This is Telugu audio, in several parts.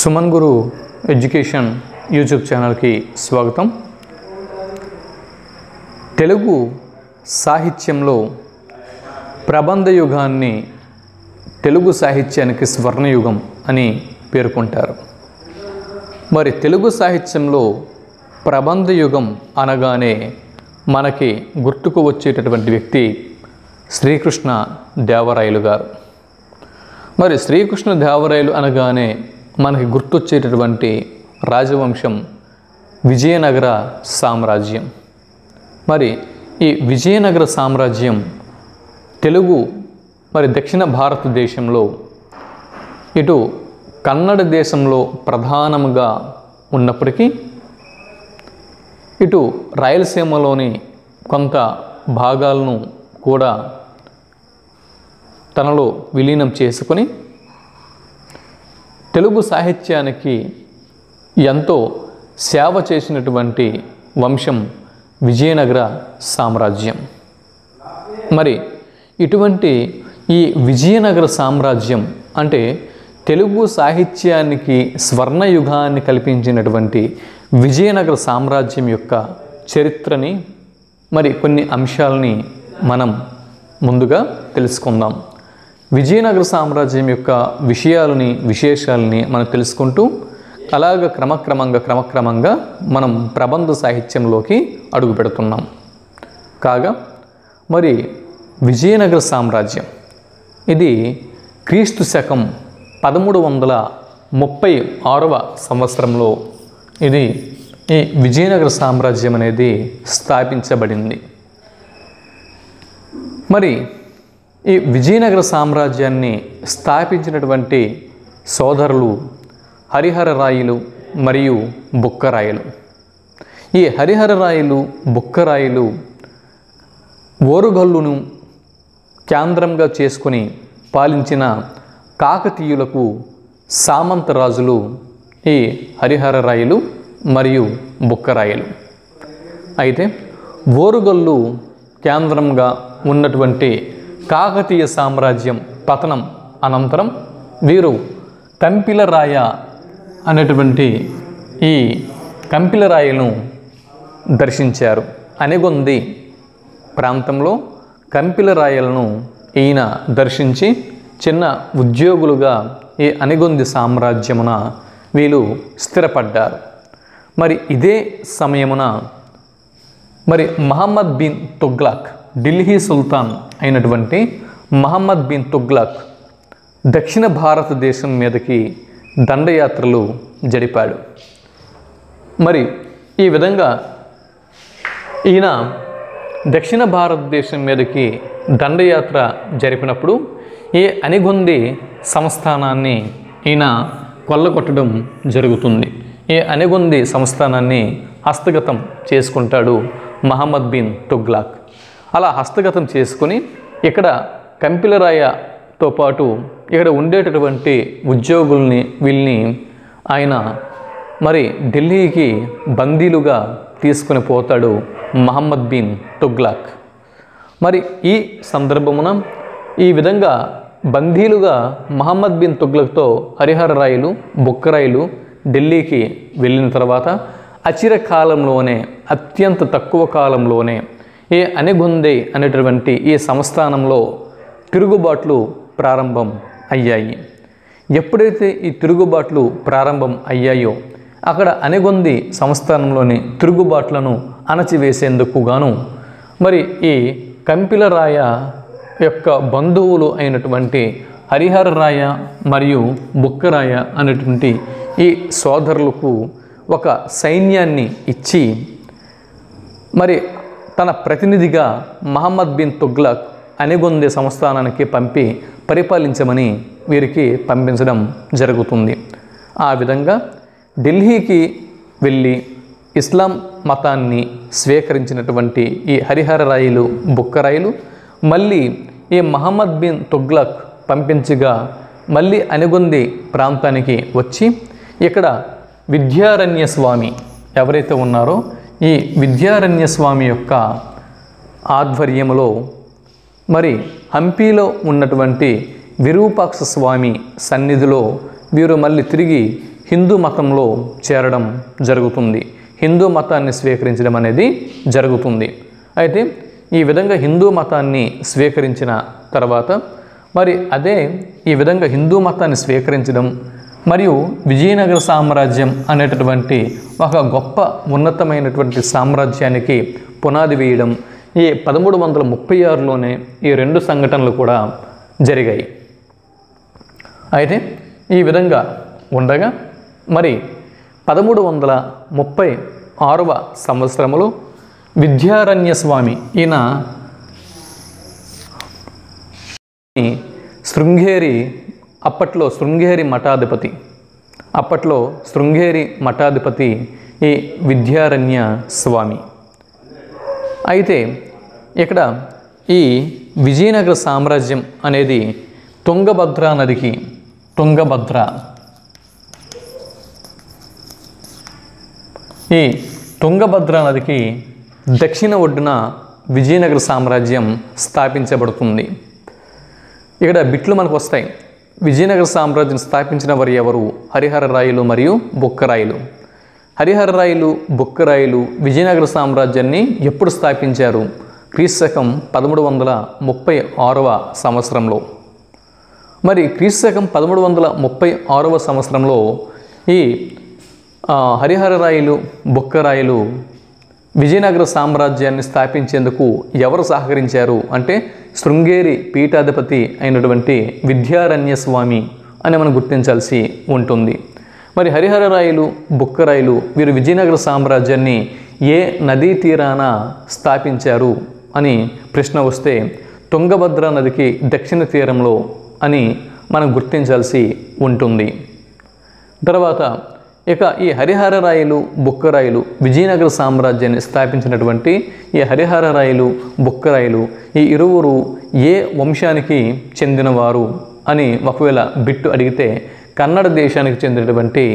సుమన్ గురు ఎడ్యుకేషన్ యూట్యూబ్ ఛానల్కి స్వాగతం తెలుగు సాహిత్యంలో ప్రబంధ యుగాన్ని తెలుగు సాహిత్యానికి స్వర్ణయుగం అని పేర్కొంటారు మరి తెలుగు సాహిత్యంలో ప్రబంధ యుగం అనగానే మనకి గుర్తుకు వచ్చేటటువంటి వ్యక్తి శ్రీకృష్ణ దేవరాయలు గారు మరి శ్రీకృష్ణ దేవరాయలు అనగానే మనకి గుర్తొచ్చేటటువంటి రాజవంశం విజయనగర సామ్రాజ్యం మరి ఈ విజయనగర సామ్రాజ్యం తెలుగు మరి దక్షిణ భారతదేశంలో ఇటు కన్నడ దేశంలో ప్రధానముగా ఉన్నప్పటికీ ఇటు రాయలసీమలోని కొంత భాగాలను కూడా తనలో విలీనం చేసుకొని తెలుగు సాహిత్యానికి ఎంతో సేవ చేసినటువంటి వంశం విజయనగర సామ్రాజ్యం మరి ఇటువంటి ఈ విజయనగర సామ్రాజ్యం అంటే తెలుగు సాహిత్యానికి స్వర్ణయుగాన్ని కల్పించినటువంటి విజయనగర సామ్రాజ్యం యొక్క చరిత్రని మరి కొన్ని అంశాలని మనం ముందుగా తెలుసుకుందాం విజయనగర సామ్రాజ్యం యొక్క విషయాలని విశేషాలని మనం తెలుసుకుంటూ అలాగ క్రమక్రమంగా క్రమక్రమంగా మనం ప్రబంధ సాహిత్యంలోకి అడుగు పెడుతున్నాం కాగా మరి విజయనగర సామ్రాజ్యం ఇది క్రీస్తు శకం పదమూడు వందల ముప్పై ఆరవ సంవత్సరంలో ఇది ఈ విజయనగర సామ్రాజ్యం అనేది స్థాపించబడింది మరి ఈ విజయనగర సామ్రాజ్యాన్ని స్థాపించినటువంటి సోదరులు హరిహర రాయలు మరియు బుక్కరాయలు ఈ హరిహర రాయలు బుక్కరాయలు ఓరుగల్లును కేంద్రంగా చేసుకుని పాలించిన కాకతీయులకు సామంతరాజులు ఈ హరిహర రాయలు మరియు బుక్కరాయలు అయితే ఓరుగల్లు కేంద్రంగా ఉన్నటువంటి కాకతీయ సామ్రాజ్యం పతనం అనంతరం వీరు కంపిలరాయ అనేటువంటి ఈ కంపిలరాయను దర్శించారు అనెగొంది ప్రాంతంలో కంపిలరాయలను ఈయన దర్శించి చిన్న ఉద్యోగులుగా ఈ అనెగొంది సామ్రాజ్యమున వీళ్ళు స్థిరపడ్డారు మరి ఇదే సమయమున మరి మహమ్మద్ బిన్ తుగ్లక్ ఢిల్లీ సుల్తాన్ అయినటువంటి మహమ్మద్ బిన్ తుగ్లక్ దక్షిణ భారతదేశం మీదకి దండయాత్రలు జరిపాడు మరి ఈ విధంగా ఈయన దక్షిణ భారతదేశం మీదకి దండయాత్ర జరిపినప్పుడు ఈ అనిగొంది సంస్థానాన్ని ఈయన కొల్లగొట్టడం జరుగుతుంది ఈ అనిగొంది సంస్థానాన్ని హస్తగతం చేసుకుంటాడు మహమ్మద్ బిన్ తుగ్లాక్ అలా హస్తగతం చేసుకుని ఇక్కడ కంపిలరాయతో పాటు ఇక్కడ ఉండేటటువంటి ఉద్యోగుల్ని వీళ్ళని ఆయన మరి ఢిల్లీకి బందీలుగా తీసుకుని పోతాడు మహమ్మద్ బిన్ తుగ్లాక్ మరి ఈ సందర్భమున ఈ విధంగా బందీలుగా మహమ్మద్ బిన్ తుగ్లక్తో హరిహర రాయలు బుక్కరాయలు ఢిల్లీకి వెళ్ళిన తర్వాత అచిర కాలంలోనే అత్యంత తక్కువ కాలంలోనే ఏ అనెగొందే అనేటటువంటి ఈ సంస్థానంలో తిరుగుబాట్లు ప్రారంభం అయ్యాయి ఎప్పుడైతే ఈ తిరుగుబాట్లు ప్రారంభం అయ్యాయో అక్కడ అనెగొంది సంస్థానంలోని తిరుగుబాట్లను అణచివేసేందుకు గాను మరి ఈ కంపిలరాయ యొక్క బంధువులు అయినటువంటి హరిహర రాయ మరియు బుక్కరాయ అనేటువంటి ఈ సోదరులకు ఒక సైన్యాన్ని ఇచ్చి మరి తన ప్రతినిధిగా మహమ్మద్ బిన్ తుగ్లక్ అనిగొందే సంస్థానానికి పంపి పరిపాలించమని వీరికి పంపించడం జరుగుతుంది ఆ విధంగా ఢిల్లీకి వెళ్ళి ఇస్లాం మతాన్ని స్వీకరించినటువంటి ఈ హరిహర రాయిలు బుక్కరాయిలు మళ్ళీ ఈ మహమ్మద్ బిన్ తుగ్లక్ పంపించగా మళ్ళీ అనిగొంది ప్రాంతానికి వచ్చి ఇక్కడ విద్యారణ్య స్వామి ఎవరైతే ఉన్నారో ఈ విద్యారణ్య స్వామి యొక్క ఆధ్వర్యంలో మరి హంపీలో ఉన్నటువంటి విరూపాక్ష స్వామి సన్నిధిలో వీరు మళ్ళీ తిరిగి హిందూ మతంలో చేరడం జరుగుతుంది హిందూ మతాన్ని స్వీకరించడం అనేది జరుగుతుంది అయితే ఈ విధంగా హిందూ మతాన్ని స్వీకరించిన తర్వాత మరి అదే ఈ విధంగా హిందూ మతాన్ని స్వీకరించడం మరియు విజయనగర సామ్రాజ్యం అనేటటువంటి ఒక గొప్ప ఉన్నతమైనటువంటి సామ్రాజ్యానికి పునాది వేయడం ఈ పదమూడు వందల ముప్పై ఆరులోనే ఈ రెండు సంఘటనలు కూడా జరిగాయి అయితే ఈ విధంగా ఉండగా మరి పదమూడు వందల ముప్పై ఆరవ సంవత్సరములో విద్యారణ్య స్వామి ఈయన శృంగేరి అప్పట్లో శృంగేరి మఠాధిపతి అప్పట్లో శృంగేరి మఠాధిపతి ఈ విద్యారణ్య స్వామి అయితే ఇక్కడ ఈ విజయనగర సామ్రాజ్యం అనేది తుంగభద్ర నదికి తుంగభద్ర ఈ తుంగభద్ర నదికి దక్షిణ ఒడ్డున విజయనగర సామ్రాజ్యం స్థాపించబడుతుంది ఇక్కడ బిట్లు మనకు వస్తాయి విజయనగర సామ్రాజ్యం స్థాపించిన వారు ఎవరు హరిహర రాయలు మరియు బుక్కరాయలు హరిహర రాయలు బుక్కరాయలు విజయనగర సామ్రాజ్యాన్ని ఎప్పుడు స్థాపించారు క్రీస్తకం పదమూడు వందల ముప్పై ఆరవ సంవత్సరంలో మరి క్రీస్తకం పదమూడు వందల ముప్పై ఆరవ సంవత్సరంలో ఈ ఆ, హరిహర రాయలు బుక్కరాయలు విజయనగర సామ్రాజ్యాన్ని స్థాపించేందుకు ఎవరు సహకరించారు అంటే శృంగేరి పీఠాధిపతి అయినటువంటి విద్యారణ్య స్వామి అని మనం గుర్తించాల్సి ఉంటుంది మరి హరిహర రాయలు బుక్కరాయలు వీరు విజయనగర సామ్రాజ్యాన్ని ఏ నదీ తీరాన స్థాపించారు అని ప్రశ్న వస్తే తుంగభద్ర నదికి దక్షిణ తీరంలో అని మనం గుర్తించాల్సి ఉంటుంది తర్వాత ఇక ఈ హరిహర రాయలు బుక్కరాయలు విజయనగర సామ్రాజ్యాన్ని స్థాపించినటువంటి ఈ హరిహర రాయలు బుక్కరాయలు ఈ ఇరువురు ఏ వంశానికి చెందినవారు అని ఒకవేళ బిట్టు అడిగితే కన్నడ దేశానికి చెందినటువంటి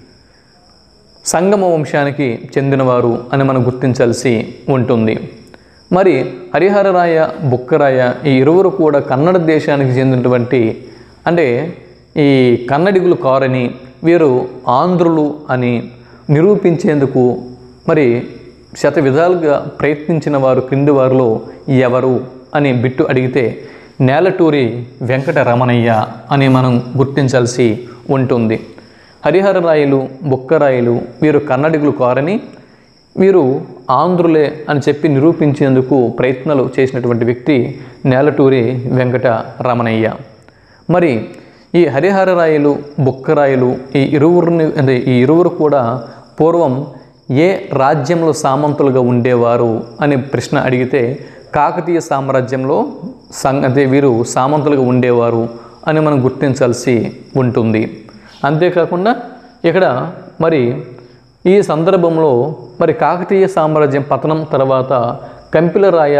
సంగమ వంశానికి చెందినవారు అని మనం గుర్తించాల్సి ఉంటుంది మరి హరిహరరాయ బుక్కరాయ ఈ ఇరువురు కూడా కన్నడ దేశానికి చెందినటువంటి అంటే ఈ కన్నడిగులు కారని వీరు ఆంధ్రులు అని నిరూపించేందుకు మరి శత విధాలుగా ప్రయత్నించిన వారు క్రింది వారిలో ఎవరు అని బిట్టు అడిగితే నేలటూరి వెంకట రమణయ్య అని మనం గుర్తించాల్సి ఉంటుంది హరిహరరాయలు బుక్కరాయలు వీరు కన్నడిగులు కారని వీరు ఆంధ్రులే అని చెప్పి నిరూపించేందుకు ప్రయత్నాలు చేసినటువంటి వ్యక్తి నేలటూరి వెంకట రమణయ్య మరి ఈ హరిహరరాయలు బుక్కరాయలు ఈ ఇరువురిని అంటే ఈ ఇరువురు కూడా పూర్వం ఏ రాజ్యంలో సామంతులుగా ఉండేవారు అని ప్రశ్న అడిగితే కాకతీయ సామ్రాజ్యంలో సం అంటే వీరు సామంతులుగా ఉండేవారు అని మనం గుర్తించాల్సి ఉంటుంది అంతేకాకుండా ఇక్కడ మరి ఈ సందర్భంలో మరి కాకతీయ సామ్రాజ్యం పతనం తర్వాత కంపిలరాయ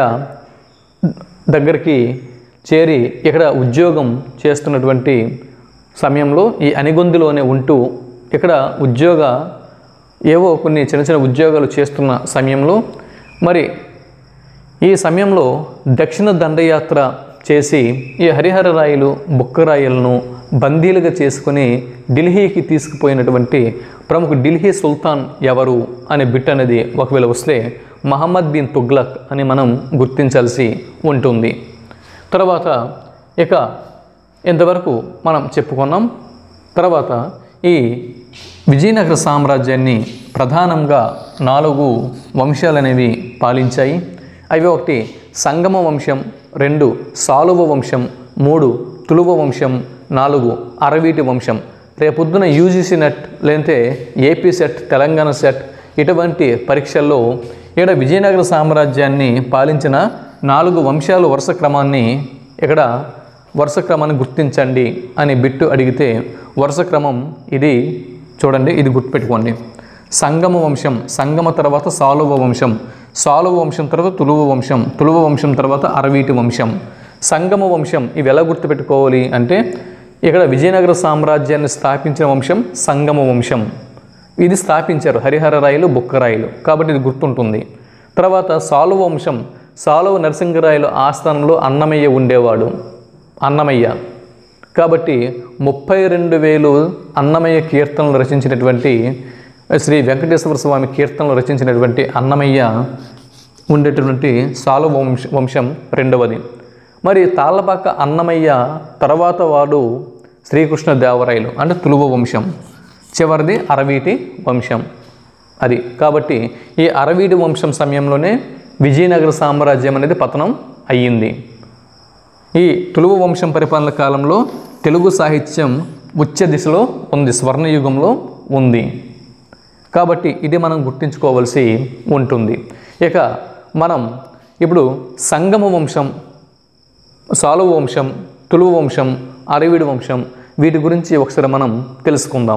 దగ్గరికి చేరి ఇక్కడ ఉద్యోగం చేస్తున్నటువంటి సమయంలో ఈ అనిగొందిలోనే ఉంటూ ఇక్కడ ఉద్యోగ ఏవో కొన్ని చిన్న చిన్న ఉద్యోగాలు చేస్తున్న సమయంలో మరి ఈ సమయంలో దక్షిణ దండయాత్ర చేసి ఈ హరిహర రాయలు బుక్కరాయలను బందీలుగా చేసుకుని ఢిల్లీకి తీసుకుపోయినటువంటి ప్రముఖ ఢిల్లీ సుల్తాన్ ఎవరు అనే బిట్ అనేది ఒకవేళ వస్తే మహమ్మద్ బిన్ తుగ్లక్ అని మనం గుర్తించాల్సి ఉంటుంది తర్వాత ఇక ఇంతవరకు మనం చెప్పుకున్నాం తర్వాత ఈ విజయనగర సామ్రాజ్యాన్ని ప్రధానంగా నాలుగు వంశాలు అనేవి పాలించాయి అవి ఒకటి సంగమ వంశం రెండు సాలువ వంశం మూడు తులువ వంశం నాలుగు అరవీటి వంశం రేపొద్దున యూజీసీ నెట్ లేదంటే ఏపీ సెట్ తెలంగాణ సెట్ ఇటువంటి పరీక్షల్లో ఇక్కడ విజయనగర సామ్రాజ్యాన్ని పాలించిన నాలుగు వంశాలు వరుస క్రమాన్ని ఇక్కడ వరుస క్రమాన్ని గుర్తించండి అని బిట్టు అడిగితే వరుస క్రమం ఇది చూడండి ఇది గుర్తుపెట్టుకోండి సంగమ వంశం సంగమ తర్వాత సాలువ వంశం సాలువ వంశం తర్వాత తులువ వంశం తులువ వంశం తర్వాత అరవీటి వంశం సంగమ వంశం ఇవి ఎలా గుర్తుపెట్టుకోవాలి అంటే ఇక్కడ విజయనగర సామ్రాజ్యాన్ని స్థాపించిన వంశం సంగమ వంశం ఇది స్థాపించారు హరిహర రాయలు బుక్కరాయలు కాబట్టి ఇది గుర్తుంటుంది తర్వాత సాలువ వంశం సాలువ నరసింహరాయలు ఆస్థానంలో అన్నమయ్య ఉండేవాడు అన్నమయ్య కాబట్టి ముప్పై రెండు వేలు అన్నమయ్య కీర్తనలు రచించినటువంటి శ్రీ వెంకటేశ్వర స్వామి కీర్తనలు రచించినటువంటి అన్నమయ్య ఉండేటటువంటి సాలు వంశ వంశం రెండవది మరి తాళ్ళపాక అన్నమయ్య తర్వాత వాడు శ్రీకృష్ణ దేవరాయలు అంటే తులువ వంశం చివరిది అరవీటి వంశం అది కాబట్టి ఈ అరవీటి వంశం సమయంలోనే విజయనగర సామ్రాజ్యం అనేది పతనం అయ్యింది ఈ తులువ వంశం పరిపాలన కాలంలో తెలుగు సాహిత్యం ఉచ్చ దిశలో ఉంది స్వర్ణయుగంలో ఉంది కాబట్టి ఇది మనం గుర్తుంచుకోవాల్సి ఉంటుంది ఇక మనం ఇప్పుడు సంగమ వంశం సాలువ వంశం తులువ వంశం అరవీడి వంశం వీటి గురించి ఒకసారి మనం తెలుసుకుందాం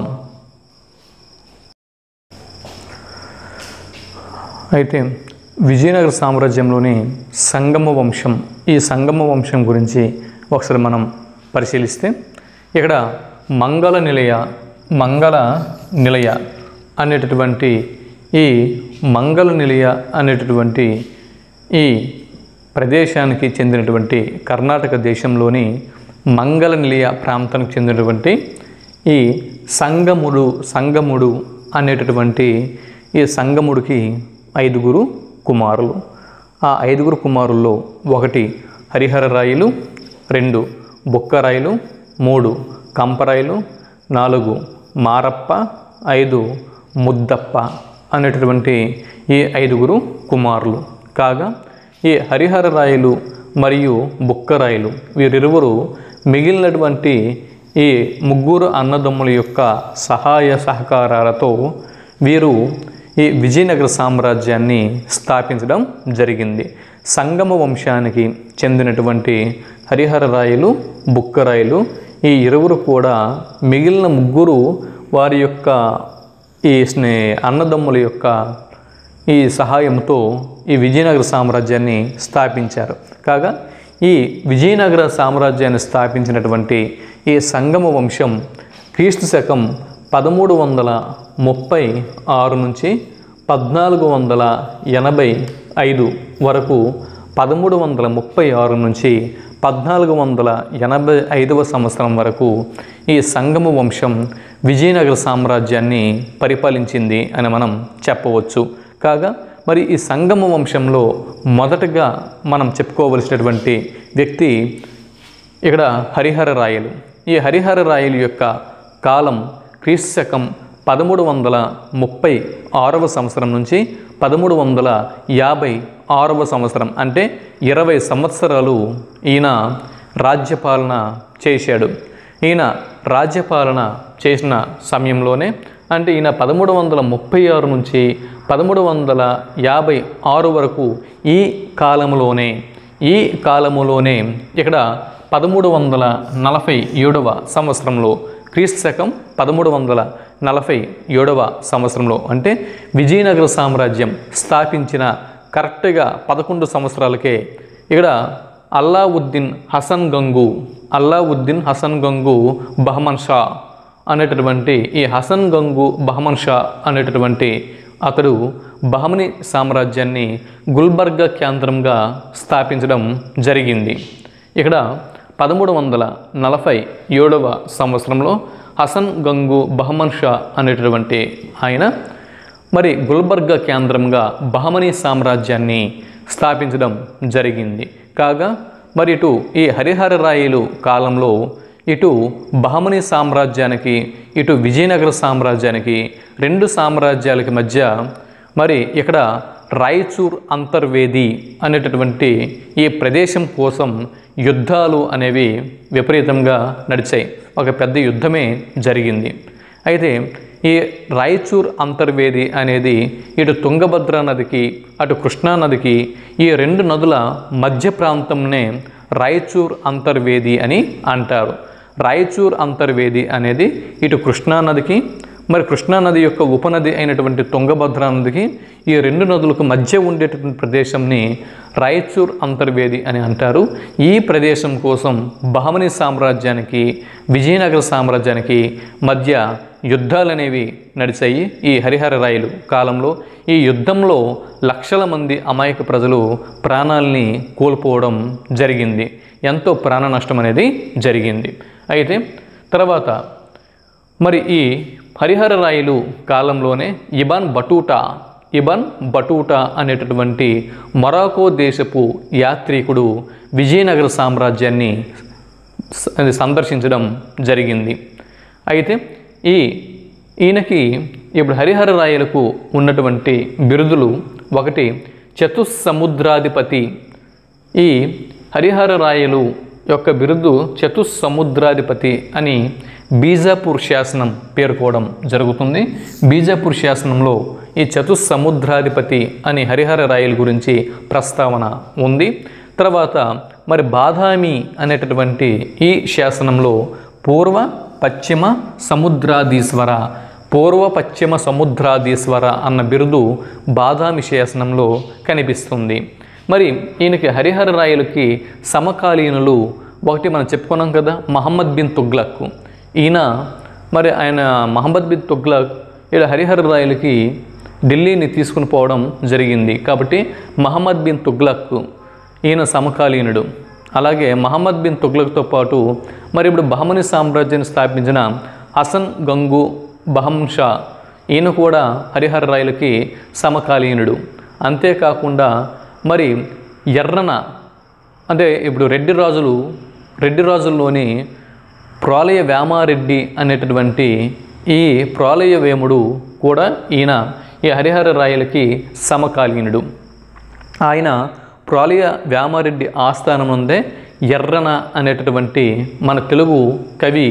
అయితే విజయనగర సామ్రాజ్యంలోని సంగమ వంశం ఈ సంగమ వంశం గురించి ఒకసారి మనం పరిశీలిస్తే ఇక్కడ మంగళ నిలయ మంగళ నిలయ అనేటటువంటి ఈ మంగళ నిలయ అనేటటువంటి ఈ ప్రదేశానికి చెందినటువంటి కర్ణాటక దేశంలోని మంగళ నిలయ ప్రాంతానికి చెందినటువంటి ఈ సంగముడు సంగముడు అనేటటువంటి ఈ సంగముడికి ఐదుగురు కుమారులు ఆ ఐదుగురు కుమారుల్లో ఒకటి హరిహరరాయలు రెండు బుక్కరాయలు మూడు కంపరాయలు నాలుగు మారప్ప ఐదు ముద్దప్ప అనేటటువంటి ఈ ఐదుగురు కుమారులు కాగా ఈ హరిహరరాయలు మరియు బుక్కరాయలు వీరిరువురు మిగిలినటువంటి ఈ ముగ్గురు అన్నదమ్ముల యొక్క సహాయ సహకారాలతో వీరు ఈ విజయనగర సామ్రాజ్యాన్ని స్థాపించడం జరిగింది సంగమ వంశానికి చెందినటువంటి హరిహరరాయలు బుక్కరాయలు ఈ ఇరువురు కూడా మిగిలిన ముగ్గురు వారి యొక్క ఈ స్నే అన్నదమ్ముల యొక్క ఈ సహాయంతో ఈ విజయనగర సామ్రాజ్యాన్ని స్థాపించారు కాగా ఈ విజయనగర సామ్రాజ్యాన్ని స్థాపించినటువంటి ఈ సంగమ వంశం క్రీస్తు శకం పదమూడు వందల ముప్పై ఆరు నుంచి పద్నాలుగు వందల ఎనభై ఐదు వరకు పదమూడు వందల ముప్పై ఆరు నుంచి పద్నాలుగు వందల ఎనభై ఐదవ సంవత్సరం వరకు ఈ సంగమ వంశం విజయనగర సామ్రాజ్యాన్ని పరిపాలించింది అని మనం చెప్పవచ్చు కాగా మరి ఈ సంగమ వంశంలో మొదటగా మనం చెప్పుకోవలసినటువంటి వ్యక్తి ఇక్కడ హరిహర రాయలు ఈ హరిహర రాయలు యొక్క కాలం క్రీస్తు శకం పదమూడు వందల ముప్పై ఆరవ సంవత్సరం నుంచి పదమూడు వందల యాభై ఆరవ సంవత్సరం అంటే ఇరవై సంవత్సరాలు ఈయన రాజ్యపాలన చేశాడు ఈయన రాజ్యపాలన చేసిన సమయంలోనే అంటే ఈయన పదమూడు వందల ముప్పై ఆరు నుంచి పదమూడు వందల యాభై ఆరు వరకు ఈ కాలంలోనే ఈ కాలములోనే ఇక్కడ పదమూడు వందల నలభై ఏడవ సంవత్సరంలో క్రీస్తు శకం పదమూడు వందల నలభై ఏడవ సంవత్సరంలో అంటే విజయనగర సామ్రాజ్యం స్థాపించిన కరెక్ట్గా పదకొండు సంవత్సరాలకే ఇక్కడ అల్లావుద్దీన్ హసన్ గంగు అల్లావుద్దీన్ హసన్ గంగు బహమన్ షా అనేటటువంటి ఈ హసన్ గంగు బహమన్ షా అనేటటువంటి అతడు బహమని సామ్రాజ్యాన్ని గుల్బర్గా కేంద్రంగా స్థాపించడం జరిగింది ఇక్కడ పదమూడు వందల నలభై ఏడవ సంవత్సరంలో హసన్ గంగు బహమన్ షా అనేటటువంటి ఆయన మరి గుల్బర్గా కేంద్రంగా బహమనీ సామ్రాజ్యాన్ని స్థాపించడం జరిగింది కాగా మరి ఇటు ఈ హరిహర రాయలు కాలంలో ఇటు బహమనీ సామ్రాజ్యానికి ఇటు విజయనగర సామ్రాజ్యానికి రెండు సామ్రాజ్యాలకి మధ్య మరి ఇక్కడ రాయచూర్ అంతర్వేది అనేటటువంటి ఈ ప్రదేశం కోసం యుద్ధాలు అనేవి విపరీతంగా నడిచాయి ఒక పెద్ద యుద్ధమే జరిగింది అయితే ఈ రాయచూర్ అంతర్వేది అనేది ఇటు తుంగభద్ర నదికి అటు కృష్ణా నదికి ఈ రెండు నదుల మధ్య ప్రాంతంనే రాయచూర్ అంతర్వేది అని అంటారు రాయచూర్ అంతర్వేది అనేది ఇటు కృష్ణా నదికి మరి కృష్ణా నది యొక్క ఉపనది అయినటువంటి తుంగభద్ర నదికి ఈ రెండు నదులకు మధ్య ఉండేటటువంటి ప్రదేశంని రాయచూర్ అంతర్వేది అని అంటారు ఈ ప్రదేశం కోసం బహమనీ సామ్రాజ్యానికి విజయనగర సామ్రాజ్యానికి మధ్య యుద్ధాలు అనేవి నడిచాయి ఈ హరిహర రాయలు కాలంలో ఈ యుద్ధంలో లక్షల మంది అమాయక ప్రజలు ప్రాణాల్ని కోల్పోవడం జరిగింది ఎంతో ప్రాణ నష్టం అనేది జరిగింది అయితే తర్వాత మరి ఈ హరిహర రాయలు కాలంలోనే ఇబాన్ బటూటా ఇబాన్ బటూటా అనేటటువంటి మొరాకో దేశపు యాత్రికుడు విజయనగర సామ్రాజ్యాన్ని స- అది సందర్శించడం జరిగింది అయితే ఈ ఈయనకి ఇప్పుడు హరిహర రాయలకు ఉన్నటువంటి బిరుదులు ఒకటి చతుస్సముద్రాధిపతి ఈ హరిహర రాయలు యొక్క బిరుదు చతుస్సముద్రాధిపతి అని బీజాపూర్ శాసనం పేర్కోవడం జరుగుతుంది బీజాపూర్ శాసనంలో ఈ చతుస్సముద్రాధిపతి అని హరిహర రాయల గురించి ప్రస్తావన ఉంది తర్వాత మరి బాదామి అనేటటువంటి ఈ శాసనంలో పూర్వ పశ్చిమ సముద్రాధీశ్వర పూర్వ పశ్చిమ సముద్రాధీశ్వర అన్న బిరుదు బాదామి శాసనంలో కనిపిస్తుంది మరి ఈయనకి హరిహర రాయలకి సమకాలీనులు ఒకటి మనం చెప్పుకున్నాం కదా మహమ్మద్ బిన్ తుగ్లక్ ఈయన మరి ఆయన మహమ్మద్ బిన్ తుగ్లక్ ఇలా హరిహర రాయలకి ఢిల్లీని తీసుకుని పోవడం జరిగింది కాబట్టి మహమ్మద్ బిన్ తుగ్లక్ ఈయన సమకాలీనుడు అలాగే మహమ్మద్ బిన్ తుగ్లక్తో పాటు మరి ఇప్పుడు బహమని సామ్రాజ్యాన్ని స్థాపించిన హసన్ గంగు బహం షా ఈయన కూడా హరిహర రాయలకి సమకాలీనుడు అంతేకాకుండా మరి ఎర్రన అంటే ఇప్పుడు రెడ్డి రాజులు రెడ్డి రాజుల్లోని ప్రోలయ వేమారెడ్డి అనేటటువంటి ఈ ప్రోలయ వేముడు కూడా ఈయన ఈ హరిహర రాయలకి సమకాలీనుడు ఆయన ప్రోలయ వ్యామారెడ్డి ఆస్థానం ఉందే ఎర్రన అనేటటువంటి మన తెలుగు కవి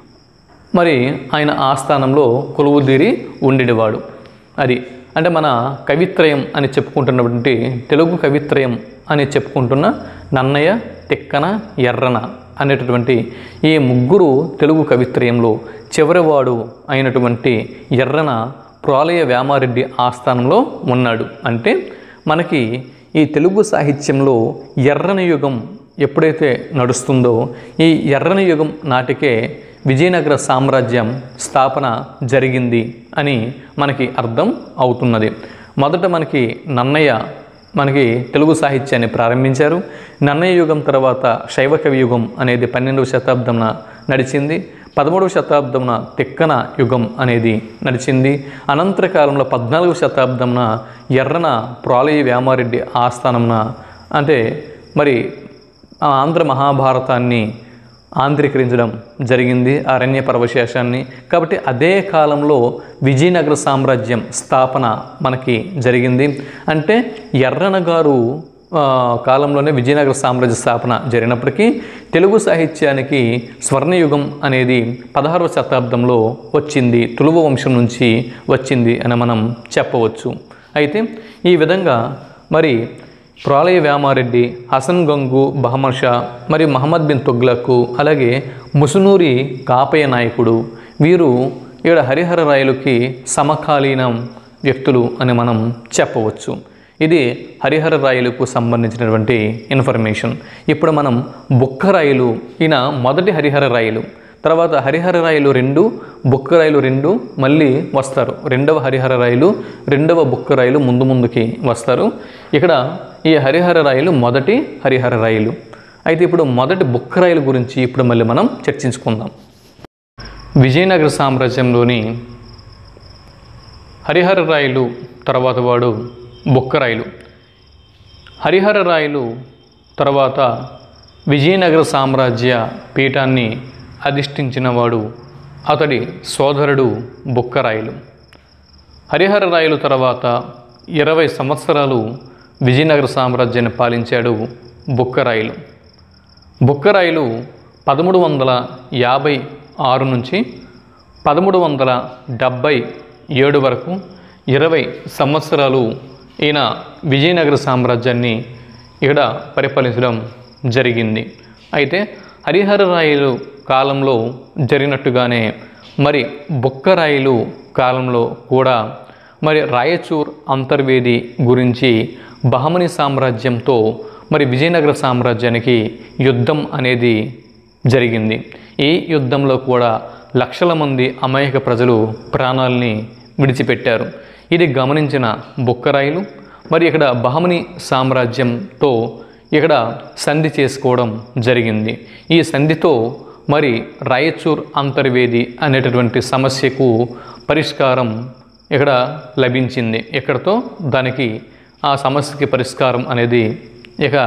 మరి ఆయన ఆస్థానంలో కొలువుదీరి ఉండేవాడు అది అంటే మన కవిత్రయం అని చెప్పుకుంటున్నటువంటి తెలుగు కవిత్రయం అని చెప్పుకుంటున్న నన్నయ్య తిక్కన ఎర్రన అనేటటువంటి ఈ ముగ్గురు తెలుగు కవిత్రయంలో చివరివాడు అయినటువంటి ఎర్రన ప్రోలయ వ్యామారెడ్డి ఆస్థానంలో ఉన్నాడు అంటే మనకి ఈ తెలుగు సాహిత్యంలో ఎర్రని యుగం ఎప్పుడైతే నడుస్తుందో ఈ ఎర్రని యుగం నాటికే విజయనగర సామ్రాజ్యం స్థాపన జరిగింది అని మనకి అర్థం అవుతున్నది మొదట మనకి నన్నయ్య మనకి తెలుగు సాహిత్యాన్ని ప్రారంభించారు నన్నయ్య యుగం తర్వాత శైవ కవి యుగం అనేది పన్నెండవ శతాబ్దంన నడిచింది పదమూడవ శతాబ్దంన తిక్కన యుగం అనేది నడిచింది అనంతర కాలంలో పద్నాలుగవ శతాబ్దంన ఎర్రన ప్రోలయ వ్యామారెడ్డి ఆస్థానంన అంటే మరి ఆ ఆంధ్ర మహాభారతాన్ని ఆంధ్రీకరించడం జరిగింది అరణ్య పర్వశేషాన్ని కాబట్టి అదే కాలంలో విజయనగర సామ్రాజ్యం స్థాపన మనకి జరిగింది అంటే ఎర్రన గారు ఆ, కాలంలోనే విజయనగర సామ్రాజ్య స్థాపన జరిగినప్పటికీ తెలుగు సాహిత్యానికి స్వర్ణయుగం అనేది పదహారవ శతాబ్దంలో వచ్చింది తులువ వంశం నుంచి వచ్చింది అని మనం చెప్పవచ్చు అయితే ఈ విధంగా మరి ప్రోలయ వ్యామారెడ్డి హసన్ గంగు బహమర్ షా మరియు మహమ్మద్ బిన్ తుగ్లక్ అలాగే ముసునూరి కాపయ్య నాయకుడు వీరు ఇక్కడ హరిహర రాయలకి సమకాలీనం వ్యక్తులు అని మనం చెప్పవచ్చు ఇది హరిహర రాయలకు సంబంధించినటువంటి ఇన్ఫర్మేషన్ ఇప్పుడు మనం బుక్క రాయలు ఈయన మొదటి హరిహర రాయలు తర్వాత హరిహర రాయలు రెండు బుక్క రాయలు రెండు మళ్ళీ వస్తారు రెండవ హరిహర రాయలు రెండవ బుక్క రాయలు ముందు ముందుకి వస్తారు ఇక్కడ ఈ హరిహర రాయలు మొదటి హరిహర రాయలు అయితే ఇప్పుడు మొదటి బుక్క రాయల గురించి ఇప్పుడు మళ్ళీ మనం చర్చించుకుందాం విజయనగర సామ్రాజ్యంలోని హరిహర రాయలు తర్వాత వాడు బుక్కరాయలు హరిహర రాయలు తర్వాత విజయనగర సామ్రాజ్య పీఠాన్ని అధిష్ఠించినవాడు అతడి సోదరుడు బుక్కరాయలు హరిహర రాయలు తర్వాత ఇరవై సంవత్సరాలు విజయనగర సామ్రాజ్యాన్ని పాలించాడు బుక్కరాయలు బుక్కరాయలు పదమూడు వందల యాభై ఆరు నుంచి పదమూడు వందల డెబ్భై ఏడు వరకు ఇరవై సంవత్సరాలు ఈయన విజయనగర సామ్రాజ్యాన్ని ఇక్కడ పరిపాలించడం జరిగింది అయితే హరిహర రాయలు కాలంలో జరిగినట్టుగానే మరి బుక్కరాయలు కాలంలో కూడా మరి రాయచూర్ అంతర్వేది గురించి బహమని సామ్రాజ్యంతో మరి విజయనగర సామ్రాజ్యానికి యుద్ధం అనేది జరిగింది ఈ యుద్ధంలో కూడా లక్షల మంది అమాయక ప్రజలు ప్రాణాలని విడిచిపెట్టారు ఇది గమనించిన బుక్కరాయిలు మరి ఇక్కడ బహమని సామ్రాజ్యంతో ఇక్కడ సంధి చేసుకోవడం జరిగింది ఈ సంధితో మరి రాయచూర్ అంతర్వేది అనేటటువంటి సమస్యకు పరిష్కారం ఇక్కడ లభించింది ఇక్కడతో దానికి ఆ సమస్యకి పరిష్కారం అనేది ఇక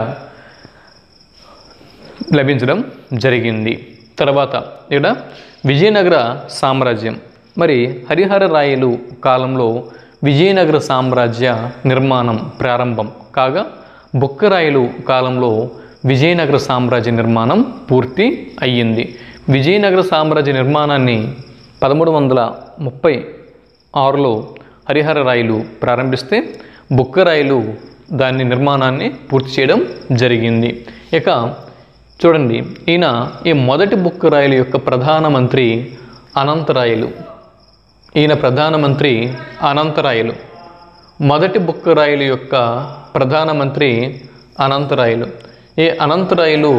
లభించడం జరిగింది తర్వాత ఇక్కడ విజయనగర సామ్రాజ్యం మరి హరిహర రాయలు కాలంలో విజయనగర సామ్రాజ్య నిర్మాణం ప్రారంభం కాగా బుక్కరాయలు కాలంలో విజయనగర సామ్రాజ్య నిర్మాణం పూర్తి అయ్యింది విజయనగర సామ్రాజ్య నిర్మాణాన్ని పదమూడు వందల ముప్పై ఆరులో హరిహర రాయలు ప్రారంభిస్తే బుక్కరాయలు దాని నిర్మాణాన్ని పూర్తి చేయడం జరిగింది ఇక చూడండి ఈయన ఈ మొదటి బుక్కరాయలు యొక్క ప్రధానమంత్రి అనంతరాయలు ఈయన ప్రధానమంత్రి అనంతరాయలు మొదటి బుక్కరాయలు యొక్క ప్రధానమంత్రి అనంతరాయలు ఈ అనంతరాయలు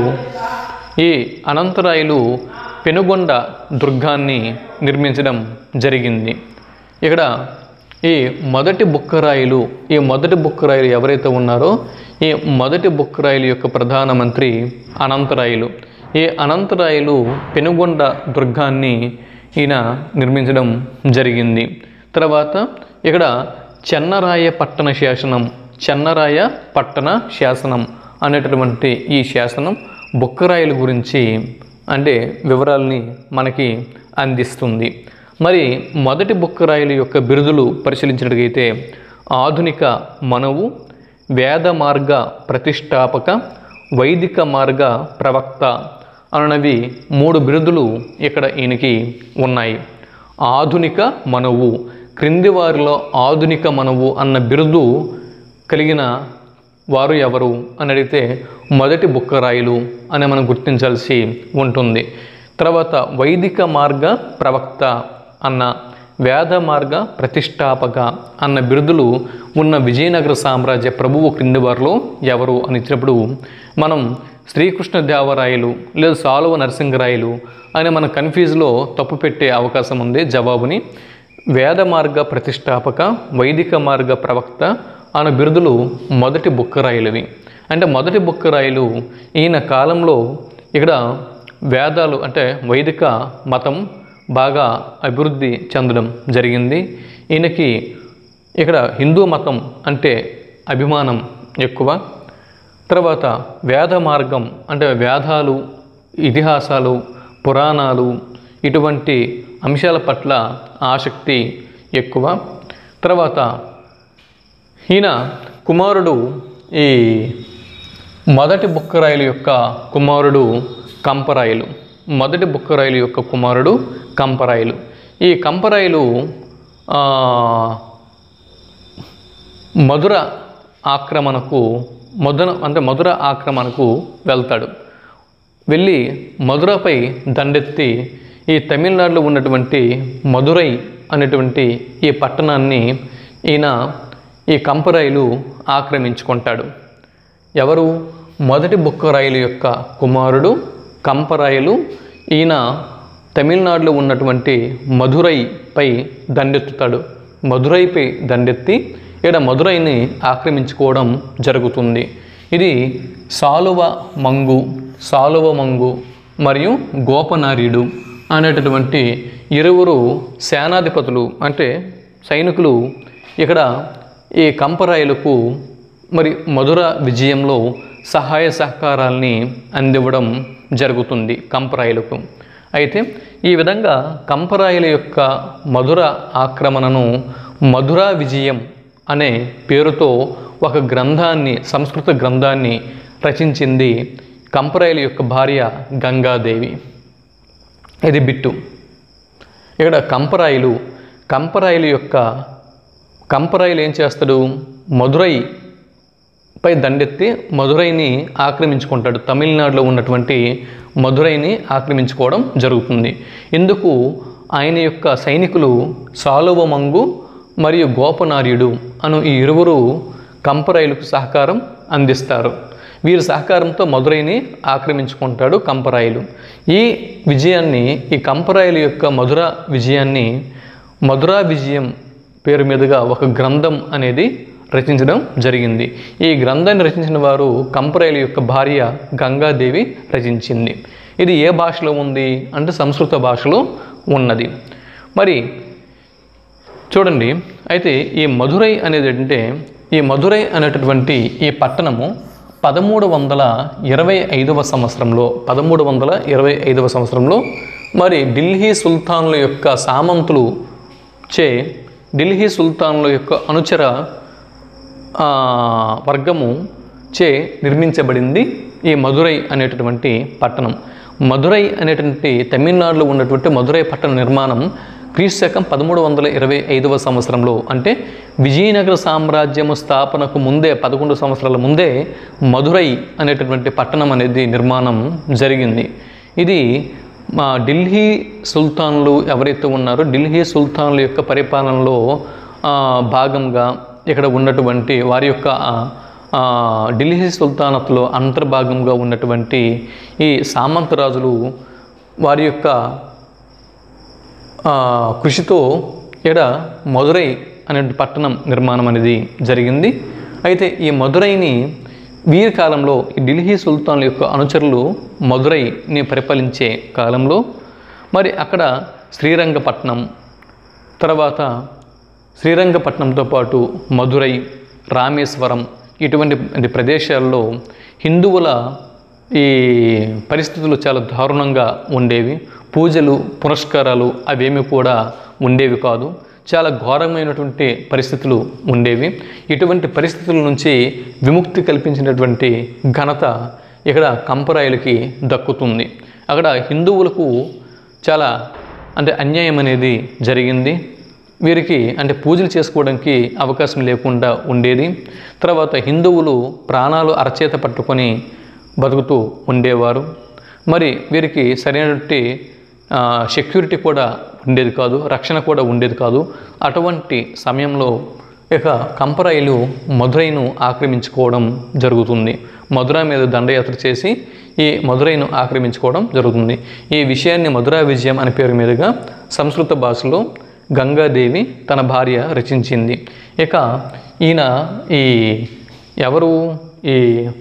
ఈ అనంతరాయలు పెనుగొండ దుర్గాన్ని నిర్మించడం జరిగింది ఇక్కడ ఈ మొదటి బుక్కరాయిలు ఈ మొదటి బుక్కరాయిలు ఎవరైతే ఉన్నారో ఈ మొదటి బుక్కరాయిలు యొక్క ప్రధానమంత్రి అనంతరాయలు ఈ అనంతరాయలు పెనుగొండ దుర్గాన్ని ఈయన నిర్మించడం జరిగింది తర్వాత ఇక్కడ చెన్నరాయ పట్టణ శాసనం చెన్నరాయ పట్టణ శాసనం అనేటటువంటి ఈ శాసనం బుక్కరాయల గురించి అంటే వివరాల్ని మనకి అందిస్తుంది మరి మొదటి బుక్కరాయల యొక్క బిరుదులు పరిశీలించినట్లయితే ఆధునిక మనవు వేద మార్గ ప్రతిష్టాపక వైదిక మార్గ ప్రవక్త అనవి మూడు బిరుదులు ఇక్కడ ఈయనకి ఉన్నాయి ఆధునిక మనవు క్రింది వారిలో ఆధునిక మనవు అన్న బిరుదు కలిగిన వారు ఎవరు అని అడిగితే మొదటి బుక్కరాయిలు అని మనం గుర్తించాల్సి ఉంటుంది తర్వాత వైదిక మార్గ ప్రవక్త అన్న వేద మార్గ ప్రతిష్టాపక అన్న బిరుదులు ఉన్న విజయనగర సామ్రాజ్య ప్రభువు క్రింది వారిలో ఎవరు అని ఇచ్చినప్పుడు మనం శ్రీకృష్ణ దేవరాయలు లేదా సాలువ నరసింహరాయలు అని మన కన్ఫ్యూజ్లో తప్పు పెట్టే అవకాశం ఉంది జవాబుని వేద మార్గ ప్రతిష్టాపక వైదిక మార్గ ప్రవక్త అనే బిరుదులు మొదటి బుక్కరాయిలవి అంటే మొదటి బుక్కరాయిలు ఈయన కాలంలో ఇక్కడ వేదాలు అంటే వైదిక మతం బాగా అభివృద్ధి చెందడం జరిగింది ఈయనకి ఇక్కడ హిందూ మతం అంటే అభిమానం ఎక్కువ తర్వాత వేద మార్గం అంటే వేదాలు ఇతిహాసాలు పురాణాలు ఇటువంటి అంశాల పట్ల ఆసక్తి ఎక్కువ తర్వాత ఈయన కుమారుడు ఈ మొదటి బుక్కరాయలు యొక్క కుమారుడు కంపరాయలు మొదటి బుక్కరాయలు యొక్క కుమారుడు కంపరాయలు ఈ కంపరాయలు ఆ, మధుర ఆక్రమణకు మధుర అంటే మధుర ఆక్రమణకు వెళ్తాడు వెళ్ళి మధురపై దండెత్తి ఈ తమిళనాడులో ఉన్నటువంటి మధురై అనేటువంటి ఈ పట్టణాన్ని ఈయన ఈ కంపరాయిలు ఆక్రమించుకుంటాడు ఎవరు మొదటి బుక్కరాయలు యొక్క కుమారుడు కంపరాయలు ఈయన తమిళనాడులో ఉన్నటువంటి మధురైపై దండెత్తుతాడు మధురైపై దండెత్తి ఇక్కడ మధురైని ఆక్రమించుకోవడం జరుగుతుంది ఇది సాలువ మంగు సాలువ మంగు మరియు గోపనార్యుడు అనేటటువంటి ఇరువురు సేనాధిపతులు అంటే సైనికులు ఇక్కడ ఈ కంపరాయలకు మరి మధుర విజయంలో సహాయ సహకారాల్ని అందివ్వడం జరుగుతుంది కంపరాయలకు అయితే ఈ విధంగా కంపరాయల యొక్క మధుర ఆక్రమణను మధుర విజయం అనే పేరుతో ఒక గ్రంథాన్ని సంస్కృత గ్రంథాన్ని రచించింది కంపరాయల యొక్క భార్య గంగాదేవి ఇది బిట్టు ఇక్కడ కంపరాయలు కంపరాయలు యొక్క కంపరాయలు ఏం చేస్తాడు మధురై పై దండెత్తి మధురైని ఆక్రమించుకుంటాడు తమిళనాడులో ఉన్నటువంటి మధురైని ఆక్రమించుకోవడం జరుగుతుంది ఇందుకు ఆయన యొక్క సైనికులు సాలువమంగు మరియు గోపనార్యుడు అను ఈ ఇరువురు కంపరాయలకు సహకారం అందిస్తారు వీరి సహకారంతో మధురైని ఆక్రమించుకుంటాడు కంపరాయలు ఈ విజయాన్ని ఈ కంపరాయల యొక్క మధుర విజయాన్ని మధురా విజయం పేరు మీదుగా ఒక గ్రంథం అనేది రచించడం జరిగింది ఈ గ్రంథాన్ని రచించిన వారు కంపరాయల యొక్క భార్య గంగాదేవి రచించింది ఇది ఏ భాషలో ఉంది అంటే సంస్కృత భాషలో ఉన్నది మరి చూడండి అయితే ఈ మధురై అనేది ఏంటంటే ఈ మధురై అనేటటువంటి ఈ పట్టణము పదమూడు వందల ఇరవై ఐదవ సంవత్సరంలో పదమూడు వందల ఇరవై ఐదవ సంవత్సరంలో మరి ఢిల్లీ సుల్తాన్ల యొక్క సామంతులు చే ఢిల్లీ సుల్తాన్ల యొక్క అనుచర ఆ, వర్గము చే నిర్మించబడింది ఈ మధురై అనేటటువంటి పట్టణం మధురై అనేటువంటి తమిళనాడులో ఉన్నటువంటి మధురై పట్టణ నిర్మాణం క్రీస్తు శకం పదమూడు వందల ఇరవై ఐదవ సంవత్సరంలో అంటే విజయనగర సామ్రాజ్యము స్థాపనకు ముందే పదకొండు సంవత్సరాల ముందే మధురై అనేటటువంటి పట్టణం అనేది నిర్మాణం జరిగింది ఇది మా ఢిల్లీ సుల్తాన్లు ఎవరైతే ఉన్నారో ఢిల్లీ సుల్తాన్ల యొక్క పరిపాలనలో ఆ, భాగంగా ఇక్కడ ఉన్నటువంటి వారి యొక్క ఆ, ఆ, ఢిల్లీ సుల్తానత్లో అంతర్భాగంగా ఉన్నటువంటి ఈ సామంతరాజులు వారి యొక్క ఆ, కృషితో ఇక్కడ మధురై అనే పట్టణం నిర్మాణం అనేది జరిగింది అయితే ఈ మధురైని వీరి కాలంలో ఈ ఢిల్లీ సుల్తాన్ల యొక్క అనుచరులు మధురైని పరిపాలించే కాలంలో మరి అక్కడ శ్రీరంగపట్నం తర్వాత శ్రీరంగపట్నంతో పాటు మధురై రామేశ్వరం ఇటువంటి అంటే ప్రదేశాల్లో హిందువుల ఈ పరిస్థితులు చాలా దారుణంగా ఉండేవి పూజలు పురస్కారాలు అవేమి కూడా ఉండేవి కాదు చాలా ఘోరమైనటువంటి పరిస్థితులు ఉండేవి ఇటువంటి పరిస్థితుల నుంచి విముక్తి కల్పించినటువంటి ఘనత ఇక్కడ కంపరాయులకి దక్కుతుంది అక్కడ హిందువులకు చాలా అంటే అన్యాయం అనేది జరిగింది వీరికి అంటే పూజలు చేసుకోవడానికి అవకాశం లేకుండా ఉండేది తర్వాత హిందువులు ప్రాణాలు అరచేత పట్టుకొని బతుకుతూ ఉండేవారు మరి వీరికి సరైనటువంటి ఆ, సెక్యూరిటీ కూడా ఉండేది కాదు రక్షణ కూడా ఉండేది కాదు అటువంటి సమయంలో ఇక కంపరాయిలు మధురైను ఆక్రమించుకోవడం జరుగుతుంది మధుర మీద దండయాత్ర చేసి ఈ మధురైను ఆక్రమించుకోవడం జరుగుతుంది ఈ విషయాన్ని మధురా విజయం అనే పేరు మీదుగా సంస్కృత భాషలో గంగాదేవి తన భార్య రచించింది ఇక ఈయన ఈ ఎవరు ఈ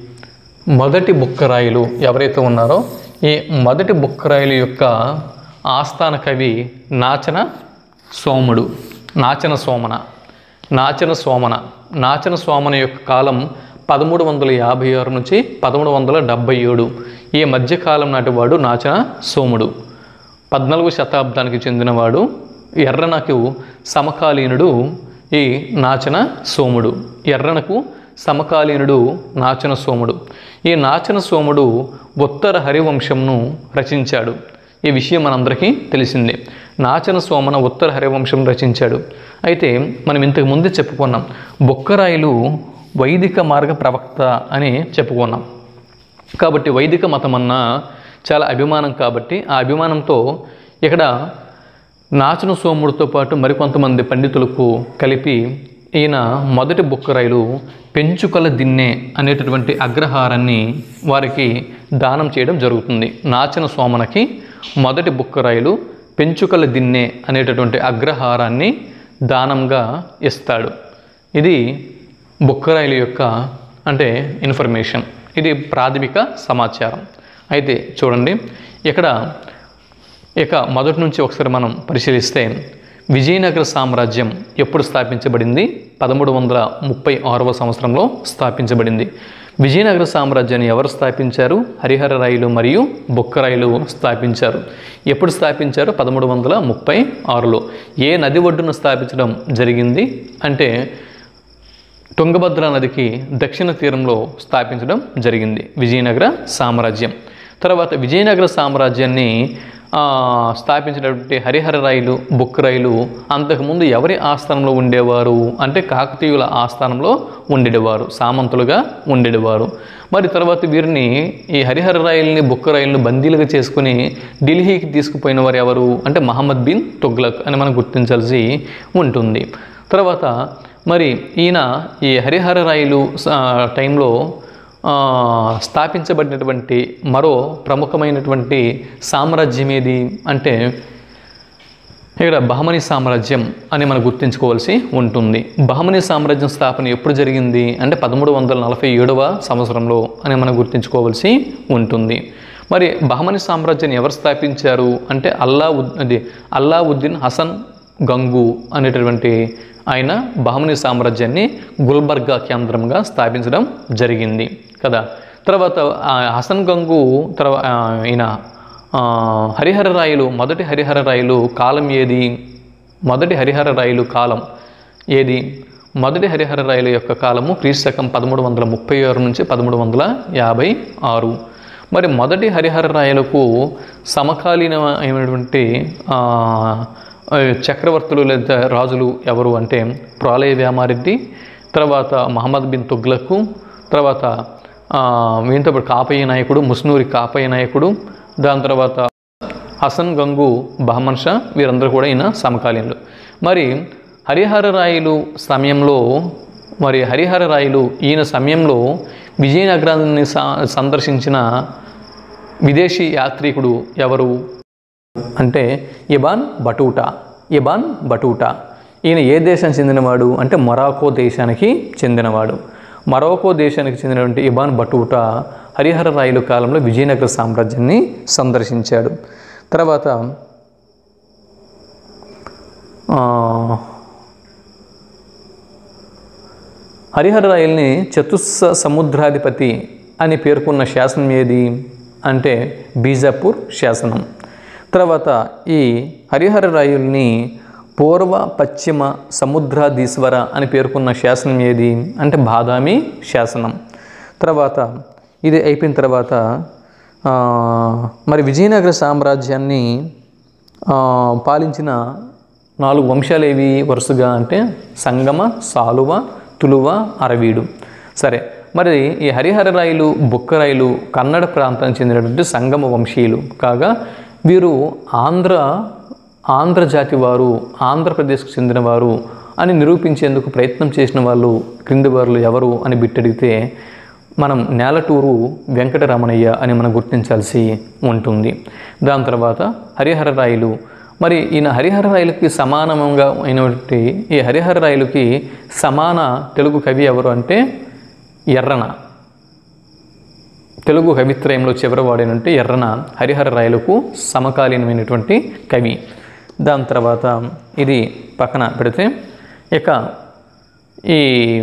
మొదటి బుక్కరాయిలు ఎవరైతే ఉన్నారో ఈ మొదటి బుక్కరాయిలు యొక్క ఆస్థాన కవి నాచన సోముడు నాచన సోమన నాచన సోమన నాచన సోమన యొక్క కాలం పదమూడు వందల యాభై ఆరు నుంచి పదమూడు వందల డెబ్భై ఏడు ఈ మధ్యకాలం నాటివాడు నాచన సోముడు పద్నాలుగు శతాబ్దానికి చెందినవాడు ఎర్రనకు సమకాలీనుడు ఈ నాచన సోముడు ఎర్రనకు సమకాలీనుడు నాచన సోముడు ఈ నాచన సోముడు ఉత్తర హరివంశంను రచించాడు ఈ విషయం మనందరికీ తెలిసిందే నాచన సోమన ఉత్తర హరివంశం రచించాడు అయితే మనం ఇంతకు ముందే చెప్పుకున్నాం బొక్కరాయిలు వైదిక మార్గ ప్రవక్త అని చెప్పుకున్నాం కాబట్టి వైదిక మతం అన్న చాలా అభిమానం కాబట్టి ఆ అభిమానంతో ఇక్కడ నాచన సోముడితో పాటు మరికొంతమంది పండితులకు కలిపి ఈయన మొదటి బుక్కరాయిలు పెంచుకల దిన్నె అనేటటువంటి అగ్రహారాన్ని వారికి దానం చేయడం జరుగుతుంది నాచన సోమనకి మొదటి బుక్కరాయిలు పెంచుకల దిన్నె అనేటటువంటి అగ్రహారాన్ని దానంగా ఇస్తాడు ఇది బుక్కరాయిల యొక్క అంటే ఇన్ఫర్మేషన్ ఇది ప్రాథమిక సమాచారం అయితే చూడండి ఇక్కడ ఇక మొదటి నుంచి ఒకసారి మనం పరిశీలిస్తే విజయనగర సామ్రాజ్యం ఎప్పుడు స్థాపించబడింది పదమూడు వందల ముప్పై ఆరవ సంవత్సరంలో స్థాపించబడింది విజయనగర సామ్రాజ్యాన్ని ఎవరు స్థాపించారు హరిహర రాయలు మరియు బొక్కరాయలు స్థాపించారు ఎప్పుడు స్థాపించారు పదమూడు వందల ముప్పై ఆరులో ఏ నది ఒడ్డున స్థాపించడం జరిగింది అంటే తుంగభద్ర నదికి దక్షిణ తీరంలో స్థాపించడం జరిగింది విజయనగర సామ్రాజ్యం తర్వాత విజయనగర సామ్రాజ్యాన్ని ఆ, స్థాపించినటువంటి హరిహర రాయలు బుక్కరాయలు అంతకుముందు ఎవరి ఆస్థానంలో ఉండేవారు అంటే కాకతీయుల ఆస్థానంలో ఉండేవారు సామంతులుగా ఉండేవారు మరి తర్వాత వీరిని ఈ హరిహర రాయల్ని బుక్కరాయల్ని బందీలుగా చేసుకుని ఢిల్లీకి తీసుకుపోయిన వారు ఎవరు అంటే మహమ్మద్ బిన్ తుగ్లక్ అని మనం గుర్తించాల్సి ఉంటుంది తర్వాత మరి ఈయన ఈ హరిహర రాయలు స- టైంలో ఆ, స్థాపించబడినటువంటి మరో ప్రముఖమైనటువంటి సామ్రాజ్యం ఏది అంటే ఇక్కడ బహమనీ సామ్రాజ్యం అని మనం గుర్తుంచుకోవాల్సి ఉంటుంది బహమనీ సామ్రాజ్యం స్థాపన ఎప్పుడు జరిగింది అంటే పదమూడు వందల నలభై ఏడవ సంవత్సరంలో అని మనం గుర్తుంచుకోవాల్సి ఉంటుంది మరి బహమని సామ్రాజ్యాన్ని ఎవరు స్థాపించారు అంటే అల్లా ఉద్ అది అల్లావుద్దీన్ హసన్ గంగు అనేటటువంటి ఆయన బహమని సామ్రాజ్యాన్ని గుల్బర్గా కేంద్రంగా స్థాపించడం జరిగింది కదా తర్వాత ఆ హసన్ గంగు తర్వాత ఈయన ఆ, హరిహర రాయలు మొదటి హరిహర రాయలు కాలం ఏది మొదటి హరిహర రాయలు కాలం ఏది మొదటి హరిహర రాయల యొక్క కాలము క్రీస్తు శకం పదమూడు వందల ముప్పై ఆరు నుంచి పదమూడు వందల యాభై ఆరు మరి మొదటి హరిహర రాయలకు సమకాలీనమైనటువంటి ఆ, ఆ, చక్రవర్తులు లేదా రాజులు ఎవరు అంటే ప్రాలయ వ్యామారెడ్డి తర్వాత మహమ్మద్ బిన్ తుగ్లకు తర్వాత ఆ, వీంతో పాటు కాపయ్య నాయకుడు ముస్నూరి కాపయ్య నాయకుడు దాని తర్వాత హసన్ గంగు బహమన్ షా వీరందరూ కూడా ఈయన సమకాలీనులు మరి హరిహర రాయలు సమయంలో మరి హరిహర రాయలు ఈయన సమయంలో విజయనగరాన్ని స- సందర్శించిన విదేశీ యాత్రికుడు ఎవరు అంటే ఇబాన్ బటూటా ఇబాన్ బటూటా ఈయన ఏ దేశానికి చెందినవాడు అంటే మొరాకో దేశానికి చెందినవాడు మరొకో దేశానికి చెందినటువంటి ఇబాన్ బటూటా హరిహర రాయలు కాలంలో విజయనగర సామ్రాజ్యాన్ని సందర్శించాడు తర్వాత ఆ, హరిహర రాయల్ని చతుస్స సముద్రాధిపతి అని పేర్కొన్న శాసనం ఏది అంటే బీజాపూర్ శాసనం తర్వాత ఈ హరిహర రాయుల్ని పూర్వ పశ్చిమ సముద్రాధీశ్వర అని పేర్కొన్న శాసనం ఏది అంటే బాదామి శాసనం తర్వాత ఇది అయిపోయిన తర్వాత ఆ, మరి విజయనగర సామ్రాజ్యాన్ని ఆ, పాలించిన నాలుగు వంశాలు ఏవి వరుసగా అంటే సంగమ సాలువ తులువ అరవీడు సరే మరి ఈ హరిహర రాయలు బుక్కరాయలు కన్నడ ప్రాంతానికి చెందినటువంటి సంగమ వంశీయులు కాగా వీరు ఆంధ్ర ఆంధ్ర జాతి వారు ఆంధ్రప్రదేశ్కు చెందినవారు అని నిరూపించేందుకు ప్రయత్నం చేసిన వాళ్ళు క్రింది వారు ఎవరు అని బిట్టడిగితే మనం నేలటూరు వెంకటరమణయ్య అని మనం గుర్తించాల్సి ఉంటుంది దాని తర్వాత హరిహర రాయలు మరి ఈయన హరిహర రాయలకి సమానంగా అయినటువంటి ఈ హరిహర రాయలకి సమాన తెలుగు కవి ఎవరు అంటే ఎర్రన తెలుగు కవిత్రయంలో చివరి వాడేనంటే ఎర్రన హరిహర రాయలకు సమకాలీనమైనటువంటి కవి దాని తర్వాత ఇది పక్కన పెడితే ఇక ఈ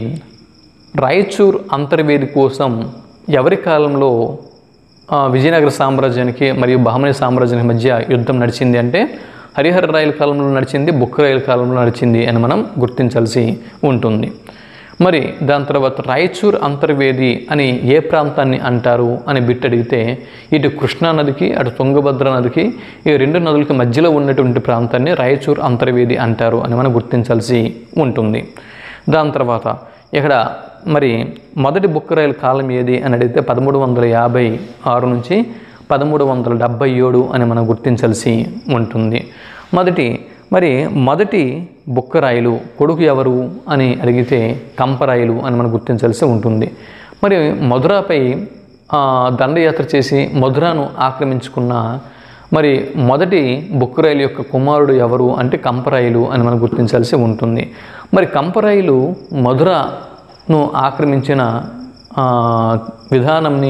రాయచూర్ అంతర్వేది కోసం ఎవరి కాలంలో ఆ, విజయనగర సామ్రాజ్యానికి మరియు బహమని సామ్రాజ్యానికి మధ్య యుద్ధం నడిచింది అంటే హరిహర రాయల కాలంలో నడిచింది బుక్క రాయల కాలంలో నడిచింది అని మనం గుర్తించాల్సి ఉంటుంది మరి దాని తర్వాత రాయచూర్ అంతర్వేది అని ఏ ప్రాంతాన్ని అంటారు అని బిట్టడిగితే ఇటు కృష్ణా నదికి అటు తుంగభద్ర నదికి ఈ రెండు నదులకి మధ్యలో ఉన్నటువంటి ప్రాంతాన్ని రాయచూర్ అంతర్వేది అంటారు అని మనం గుర్తించాల్సి ఉంటుంది దాని తర్వాత ఇక్కడ మరి మొదటి బుక్కరాయల కాలం ఏది అని అడిగితే పదమూడు వందల యాభై ఆరు నుంచి పదమూడు వందల డెబ్భై ఏడు అని మనం గుర్తించాల్సి ఉంటుంది మొదటి మరి మొదటి బుక్కరాయలు కొడుకు ఎవరు అని అడిగితే కంపరాయలు అని మనం గుర్తించాల్సి ఉంటుంది మరి మధురాపై ఆ, దండయాత్ర చేసి మధురాను ఆక్రమించుకున్న మరి మొదటి బుక్కరాయలు యొక్క కుమారుడు ఎవరు అంటే కంపరాయలు అని మనం గుర్తించాల్సి ఉంటుంది మరి కంపరాయలు మధురను ఆక్రమించిన ఆ, విధానంని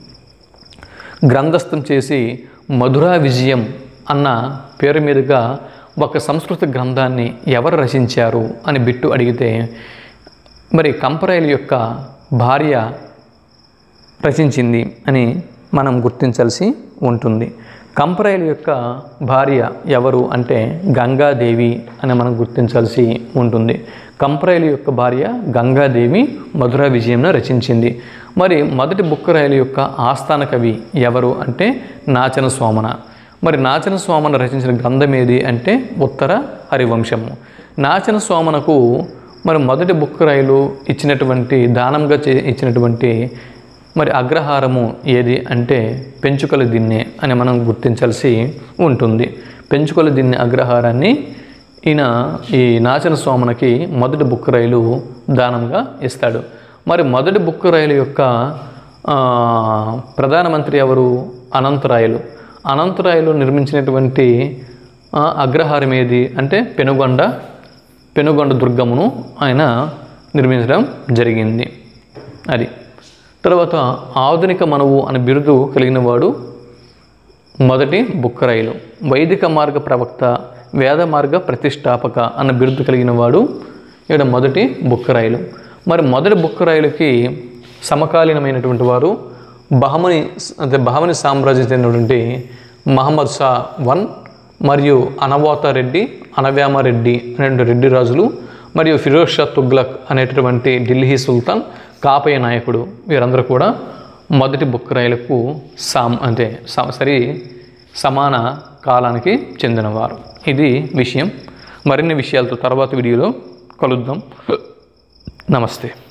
గ్రంథస్థం చేసి మధురా విజయం అన్న పేరు మీదుగా ఒక సంస్కృత గ్రంథాన్ని ఎవరు రచించారు అని బిట్టు అడిగితే మరి కంపరాయల యొక్క భార్య రచించింది అని మనం గుర్తించాల్సి ఉంటుంది కంపరాయల యొక్క భార్య ఎవరు అంటే గంగాదేవి అని మనం గుర్తించాల్సి ఉంటుంది కంపరాయల యొక్క భార్య గంగాదేవి మధుర విజయంను రచించింది మరి మొదటి బుక్కరాయల యొక్క ఆస్థాన కవి ఎవరు అంటే నాచన సోమన మరి నాచన సోమన రచించిన గ్రంథం ఏది అంటే ఉత్తర హరివంశము నాచన సోమనకు మరి మొదటి బుక్కరాయలు ఇచ్చినటువంటి దానంగా చే ఇచ్చినటువంటి మరి అగ్రహారము ఏది అంటే పెంచుకల దిన్నె అని మనం గుర్తించాల్సి ఉంటుంది పెంచుకల దిన్నె అగ్రహారాన్ని ఈయన ఈ నాచన సోమనకి మొదటి బుక్ రైలు దానంగా ఇస్తాడు మరి మొదటి బుక్ రైలు యొక్క ఆ, ప్రధానమంత్రి ఎవరు అనంతరాయలు అనంతరాయలు నిర్మించినటువంటి ఆ, అగ్రహారం ఏది అంటే పెనుగొండ పెనుగొండ దుర్గమును ఆయన నిర్మించడం జరిగింది అది తర్వాత ఆధునిక మనవు అనే బిరుదు కలిగిన వాడు మొదటి బుక్కరాయిలు వైదిక మార్గ ప్రవక్త వేద మార్గ ప్రతిష్టాపక అన్న బిరుదు కలిగిన వాడు ఇక్కడ మొదటి బుక్కరాయిలు మరి మొదటి బుక్కరాయిలకి సమకాలీనమైనటువంటి వారు బహమని అంటే బహమని సామ్రాజ్యం చెందినటువంటి మహమ్మద్ షా వన్ మరియు అనవాత రెడ్డి అనవ్యామ రెడ్డి అనే రెడ్డి రాజులు మరియు ఫిరోజ్ షా తుగ్లక్ అనేటటువంటి ఢిల్లీ సుల్తాన్ కాపయ నాయకుడు వీరందరూ కూడా మొదటి బుక్కరాయిలకు సామ్ అంటే స- సరి సమాన కాలానికి చెందినవారు ఇది విషయం మరిన్ని విషయాలతో తర్వాత వీడియోలో కలుద్దాం నమస్తే